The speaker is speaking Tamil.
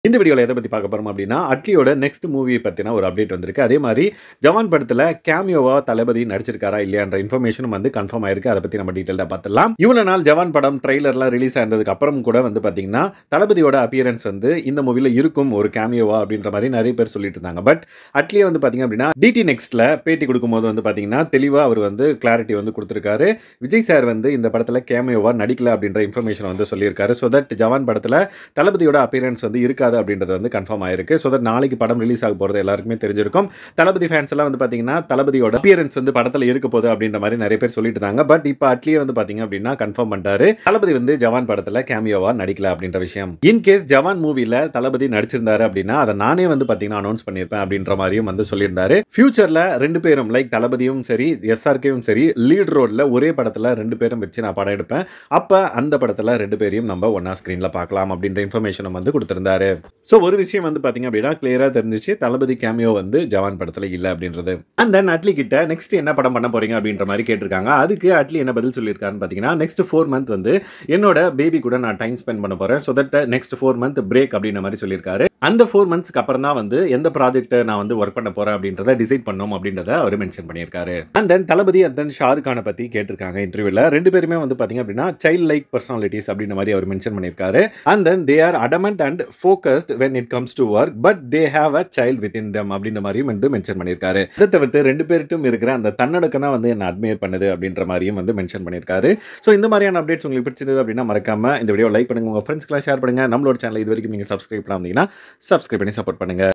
இந்த வீடியோவில் எதை பற்றி பார்க்க போகிறோம் அப்படின்னா அட்லியோட நெக்ஸ்ட் மூவி பற்றின ஒரு அப்டேட் வந்திருக்கு அதே மாதிரி ஜவான் படத்தில் கேமியோவா தளபதி நடிச்சிருக்காரா இல்லையான்ற இன்ஃபர்மேஷனும் வந்து கன்ஃபார்ம் ஆயிருக்கு அதை பற்றி நம்ம டீட்டெயிலாக பார்த்துலாம் இவ்வளோ நாள் ஜவான் படம் ட்ரெய்லர்லாம் ரிலீஸ் ஆனதுக்கு அப்புறம் கூட வந்து பார்த்தீங்கன்னா தளபதியோட அப்பியரன்ஸ் வந்து இந்த மூவியில் இருக்கும் ஒரு கேமியோவா அப்படின்ற மாதிரி நிறைய பேர் சொல்லிட்டு இருந்தாங்க பட் அட்லியே வந்து பார்த்தீங்க அப்படின்னா டிடி நெக்ஸ்ட்டில் பேட்டி கொடுக்கும்போது வந்து பார்த்தீங்கன்னா தெளிவாக அவர் வந்து கிளாரிட்டி வந்து கொடுத்துருக்காரு விஜய் சார் வந்து இந்த படத்தில் கேமியோவா நடிக்கல அப்படின்ற இன்ஃபர்மேஷன் வந்து சொல்லியிருக்காரு ஸோ தட் ஜவான் படத்தில் தளபதியோட அப்பியரன்ஸ் வந்து இருக்காது அப்படின்றது வந்து கன்ஃபார்ம் ஆயிருக்கு ஸோ தட் நாளைக்கு படம் ரிலீஸ் ஆக போகிறது எல்லாருக்குமே தெரிஞ்சிருக்கும் தளபதி ஃபேன்ஸ் எல்லாம் வந்து பார்த்தீங்கன்னா தளபதியோட அப்பியரன்ஸ் வந்து படத்தில் இருக்க போகுது அப்படின்ற மாதிரி நிறைய பேர் சொல்லிட்டு இருந்தாங்க பட் இப்போ அட்லியே வந்து பார்த்தீங்க அப்படின்னா கன்ஃபார்ம் பண்ணிட்டாரு தளபதி வந்து ஜவான் படத்தில் கேமியோவா நடிக்கல அப்படின்ற விஷயம் இன் கேஸ் ஜவான் மூவியில் தளபதி நடிச்சிருந்தாரு அப்படின்னா அதை நானே வந்து பார்த்தீங்கன்னா அனௌன்ஸ் பண்ணியிருப்பேன் அப்படின்ற மாதிரியும் வந்து சொல்லியிருந்தாரு ஃபியூச்சரில் ரெண்டு பேரும் லைக் தளபதியும் சரி எஸ்ஆர்கேவும் சரி லீட் ரோடில் ஒரே படத்தில் ரெண்டு பேரும் வச்சு நான் படம் எடுப்பேன் அப்போ அந்த படத்தில் ரெண்டு பேரையும் நம்ம ஒன்றா ஸ்க்ரீனில் பார்க்கலாம் அப்படின்ற இன்ஃபர்மேஷனும் வந்து கொடுத்துருந்தாரு ஸோ ஒரு விஷயம் வந்து பார்த்தீங்க அப்படின்னா கிளியராக தெரிஞ்சிச்சு தளபதி கேமியோ வந்து ஜவான் படத்தில் இல்லை அப்படின்றது அண்ட் தென் அட்லி கிட்ட நெக்ஸ்ட் என்ன படம் பண்ண போறீங்க அப்படின்ற மாதிரி கேட்டிருக்காங்க அதுக்கு அட்லி என்ன பதில் சொல்லியிருக்காருன்னு பார்த்தீங்கன்னா நெக்ஸ்ட் ஃபோர் மந்த் வந்து என்னோட பேபி கூட நான் டைம் ஸ்பெண்ட் பண்ண போகிறேன் so that next four month break அப்படின்ற மாதிரி சொல்லியிருக்காரு அந்த ஃபோர் மந்த்ஸ்க்கு அப்புறம் தான் வந்து எந்த ப்ராஜெக்ட்டை நான் வந்து ஒர்க் பண்ண போகிறேன் அப்படின்றத டிசைட் பண்ணோம் அப்படின்றத அவர் மென்ஷன் பண்ணியிருக்காரு and then Thalapathy and then Shahrukh கானை பற்றி கேட்டிருக்காங்க இன்டர்வியூவில் ரெண்டு பேருமே வந்து பார்த்தீங்க அப்படின்னா சைல்ட் லைக் பர்சனாலிட்டிஸ் அப்படின்ற மாதிரி அவர் மென்ஷன் பண்ணியிருக்காரு and then they are adamant and focused when it comes to work but they have a child within them அப்படின்ற மாதிரியும் வந்து மென்ஷன் பண்ணியிருக்காரு இதை தவிர்த்து ரெண்டு பேர்ட்டும் இருக்கிற அந்த தன்னடக்கம் தான் வந்து என்ன அட்மையர் பண்ணுது அப்படின்ற மாதிரியும் வந்து மென்ஷன் பண்ணியிருக்காரு ஸோ இந்த மாதிரியான அப்டேட்ஸ் உங்களுக்கு பிடிச்சது அப்படின்னா மறக்காம இந்த வீடியோ லைக் பண்ணுங்க உங்கள் ஃப்ரெண்ட்ஸ்க்குலாம் ஷேர் பண்ணுங்க நம்மளோட சேனல் இது வரைக்கும் நீங்கள் சப்ஸ்கிரைப் பண்ணாமீங்கன்னா சப்ஸ்கிரைப் பண்ணி சப்போர்ட் பண்ணுங்க